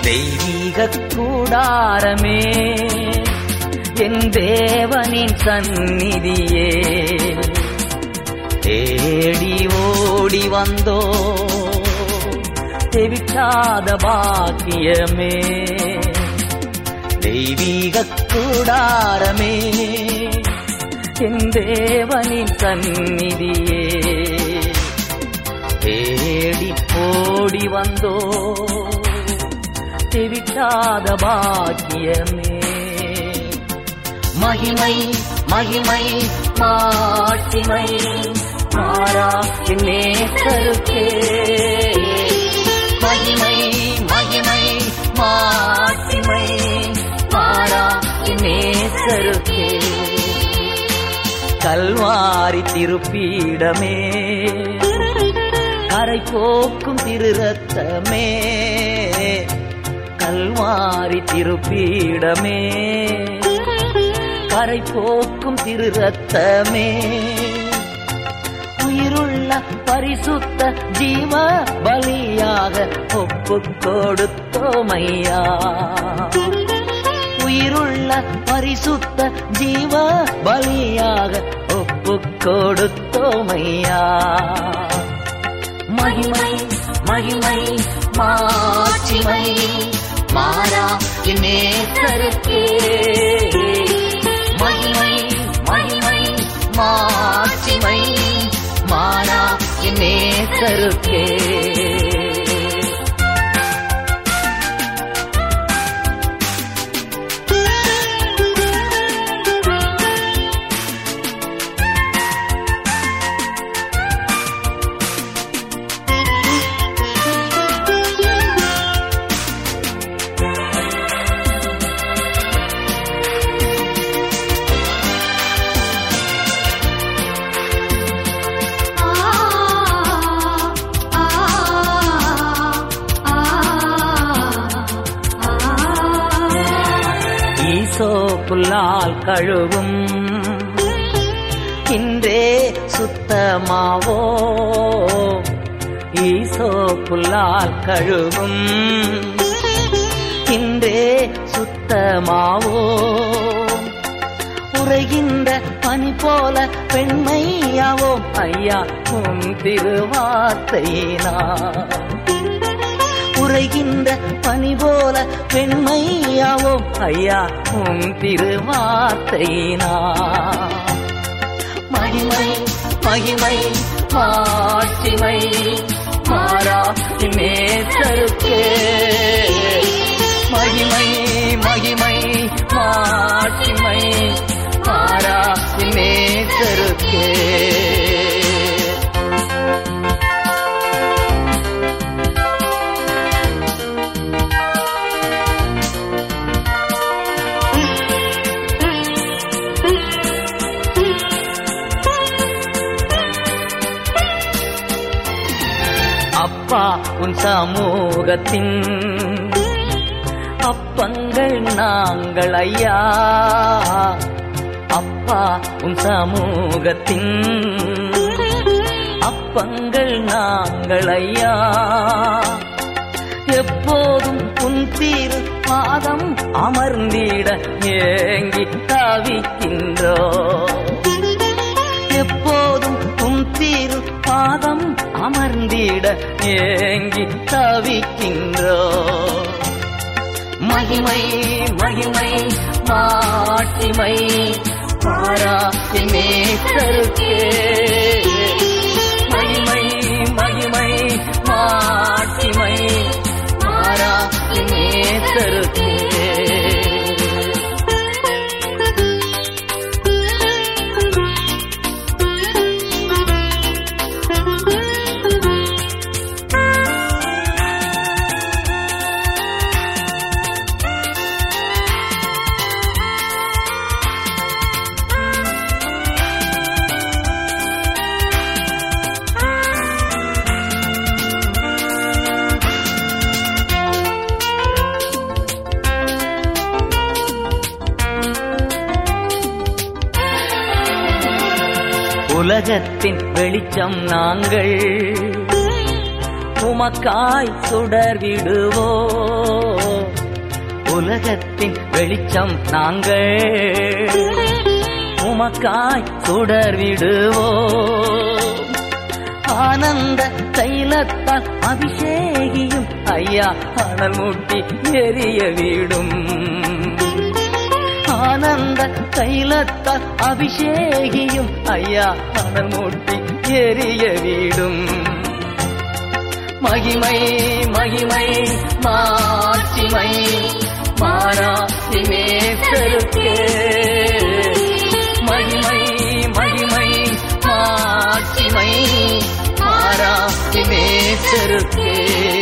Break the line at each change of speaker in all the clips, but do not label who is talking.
தெய்வீக கூடாரமே என் தேவனின் சந்நிதியே தேடி ஓடி வந்தோ தெவிட்டாத பாக்கியமே தெய்வீக கூடாரமே என் தேவனின் சந்நிதியே தேடி ஓடி வந்தோ தெவிட்டாத பாக்கியமே மகிமை மகிமை மாட்சிமை மாறா என் நேசருக்கே மகிமை மகிமை மாட்சிமை மாறா என் நேசருக்கே கல்வாரி திருப்பீடமே கரை போக்கும் திரு ரத்தமே கல்வாரி திருப்பீடமே கரை போக்கும் திரு ரத்தமே உயிருள்ள பரிசுத்த ஜீவ பலியாக ஒப்பு கொடுத்தோமையா உயிருள்ள பரிசுத்த ஜீவ பலியாக ஒப்பு கொடுத்தோமையா மகிமை மகிமை மாட்சிமை மாறா நேசருக்கே மகிமை மகிமை மாட்சிமை மாறா நேசருக்கே ஈசோ புல்லால் கழுவும் இன்றே சுத்தமாவோ ஈசோ புல்லால் கழுவும் இன்றே சுத்தமாவோ உரைகின்ற பனி போல பெண்மையாவோம் ஐயா உன் திருவார்த்தையினா உரைகின்ற பனி போல பெண்மையாவோம் ஐயா உன் திருவார்த்தையினா மகிமை மகிமை மாட்சிமை மாறா நேசருக்கே மகிமை மகிமை மாட்சிமை மாறா நேசருக்கே அப்பா உன் சமூகத்தின் அப்பங்கள் நாங்கள் ஐயா அப்பா உன் சமூகத்தின் அப்பங்கள் நாங்கள் ஐயா எப்போதும் உன் தீரு பாதம் அமர்ந்திட ஏங்கி தவிக்கின்றோ எப்போதும் உன் தீரு பாதம் அமர்ந்திட ஏங்கி தவிக்கின்றோ மகிமை மகிமை மாட்சிமை மாறா நேசருக்கே மகிமை மகிமை மாட்சிமை மாறா நேசருக்கே உலகத்தின் வெளிச்சம் நாங்கள் உமக்காய் சுடர்விடுவோ உலகத்தின் வெளிச்சம் நாங்கள் உமக்காய் சுடர் விடுவோம் ஆனந்த தைலத்தால் அபிஷேகியும் ஐயா அனல் மூட்டி எரிய விடும் ஆனந்த தைலத்தால் அபிஷேகியும் ஐயா அனல் மூட்டி எரிய விடும் மகிமை மகிமை மாட்சிமை மாறா சினேசருக்கே மகிமை மகிமை மாட்சிமை மாறா சினேசருக்கே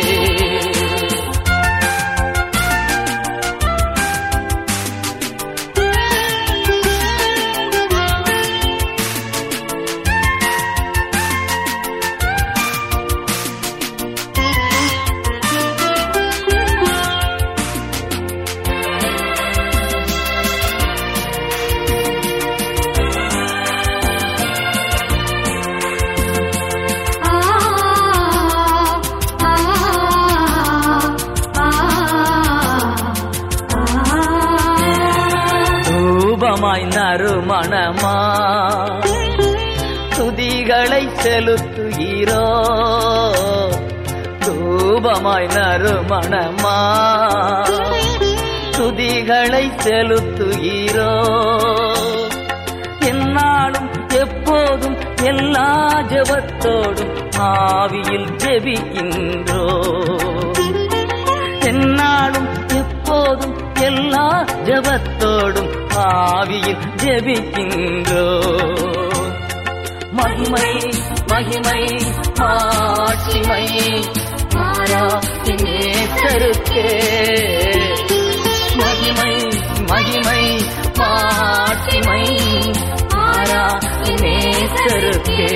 ஆ ஆ
ரூபமாய் நறுமணமா துதிகளை செலுத்துகிறோ ரூபமாய் நறுமணமா துதிகளை செலுத்துகிறோ என்னாலும் எப்போதும் எல்லா ஜபத்தோடும் ஆவியில் ஜெபிக்கின்றோ என்னாலும் எப்போதும் எல்லா ஜபத்தோடும் ஆவியில் ஜெபிக்கின்றோ மகிமை மகிமை மாட்சிமை மாறா நேசருக்கே மகிமை மகிமை மாட்சிமை மாறா நேசருக்கே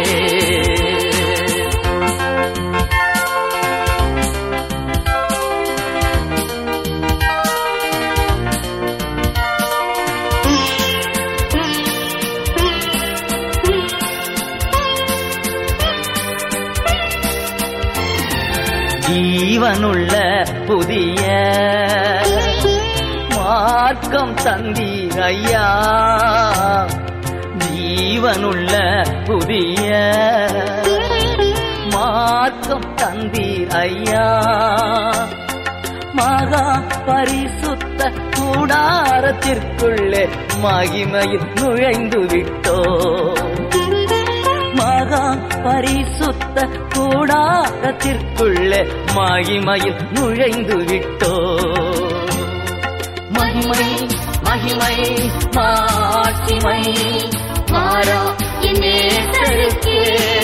ஜீவனுள்ள புதிய மார்க்கம் தந்தீர் ஐயா ஜீவனுள்ள புதிய மார்க்கம் தந்தீர் ஐயா மகா பரிசுத்த கூடாரத்திற்குள்ளே மகிமையில் நுழைந்து விட்டோ மகா பரிசுத்த கூடாரத்திற்குள்ளே மகிமையில் நுழைந்து விட்டோ மகிமை மகிமை மாட்சிமை மாறா நேசருக்கே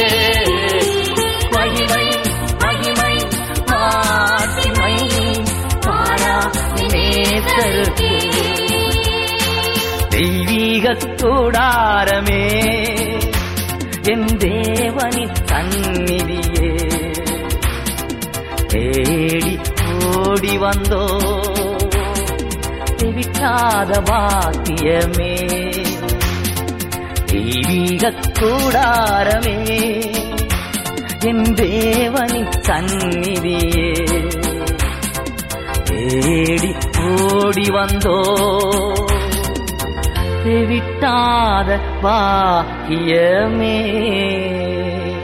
மகிமை மகிமை மாட்சிமை மாறா நேசருக்கே தெய்வீக கூடாரமே என் தேவனின் சந்நிதியே தேடி ஓடி வந்தோ விட்டாத பாக்கியமே தெய்வீக கூடாரமே என் தேவனின் சந்நிதியே தேடி ஓடி வந்தோ விட்டாத பாக்கியமே